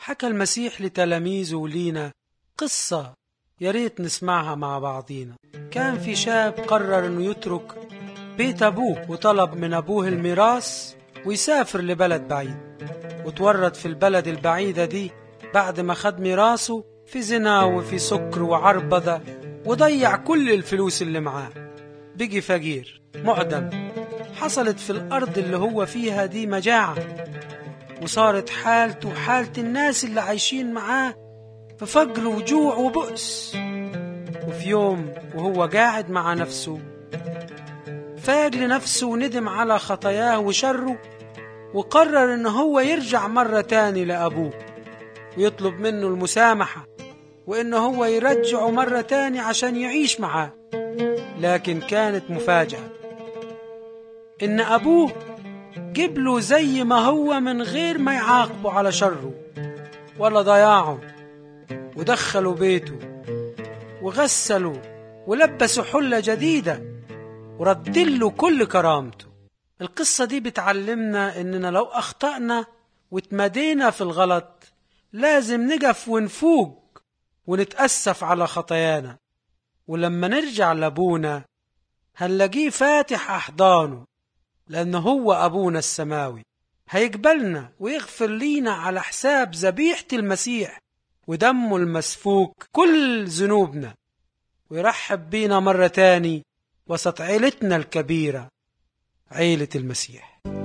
حكى المسيح لتلاميذه ولينا قصة يا ريت نسمعها مع بعضينا كان في شاب قرر انه يترك بيت ابوه وطلب من ابوه الميراث ويسافر لبلد بعيد وتورط في البلد البعيدة دي بعد ما خد ميراثه في زنا وفي سكر وعربدة وضيع كل الفلوس اللي معاه بقي فقير معدم حصلت في الأرض اللي هو فيها دي مجاعة وصارت حالته حالة الناس اللي عايشين معاه في فقر وجوع وبؤس وفي يوم وهو قاعد مع نفسه فاق لنفسه وندم على خطاياه وشره وقرر ان هو يرجع مرة تاني لأبوه ويطلب منه المسامحة وإن هو يرجعه مرة تاني عشان يعيش معاه لكن كانت مفاجأة إن أبوه جبله زي ما هو من غير ما يعاقبه على شره ولا ضياعه ودخلوا بيته وغسلوا ولبسوا حلة جديدة وردله كل كرامته القصة دي بتعلمنا إننا لو أخطأنا واتمدينا في الغلط لازم نقف ونفوق ونتأسف على خطايانا ولما نرجع لأبونا هنلاقيه فاتح أحضانه لأنه هو أبونا السماوي هيقبلنا ويغفر لينا على حساب ذبيحة المسيح ودمه المسفوك كل ذنوبنا ويرحب بينا مرة تاني وسط عيلتنا الكبيرة عيلة المسيح